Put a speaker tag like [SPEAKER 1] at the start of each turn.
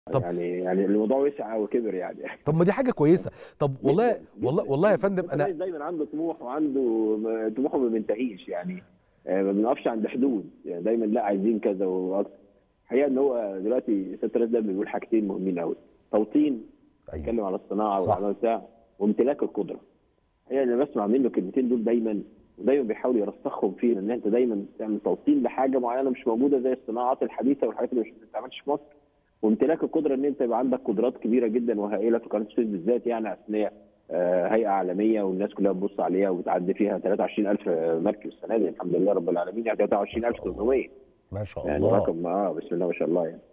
[SPEAKER 1] طب-
[SPEAKER 2] يعني يعني الموضوع وسع وكبر يعني
[SPEAKER 1] طب ما دي حاجه كويسه طب والله
[SPEAKER 2] جداً،
[SPEAKER 1] والله
[SPEAKER 2] جداً.
[SPEAKER 1] والله يا فندم
[SPEAKER 2] الرئيس
[SPEAKER 1] انا
[SPEAKER 2] دايما عنده طموح وعنده م- طموحه ما بينتهيش يعني آه، ما بنقفش عند حدود يعني دايما لا عايزين كذا واكتر الحقيقه ان هو دلوقتي سياده الرئيس دايما بيقول حاجتين مهمين قوي توطين
[SPEAKER 1] ايوه
[SPEAKER 2] بيتكلم على الصناعه
[SPEAKER 1] صح.
[SPEAKER 2] والاعمال بتاع وامتلاك القدره الحقيقه انا بسمع منه الكلمتين دول دايما ودايما بيحاول يرسخهم فينا ان انت دايما تعمل توطين لحاجه معينه مش موجوده زي الصناعات الحديثه والحاجات اللي مش بتتعملش في مصر وامتلاك القدره ان انت يبقى عندك قدرات كبيره جدا وهائله في قناه السويس بالذات يعني اصل هي آه، هيئه عالميه والناس كلها بتبص عليها وبتعدي فيها 23000 مركب السنه دي الحمد لله رب العالمين يعني 23800
[SPEAKER 1] ما شاء
[SPEAKER 2] يعني
[SPEAKER 1] الله
[SPEAKER 2] رقم اه بسم الله ما شاء الله يعني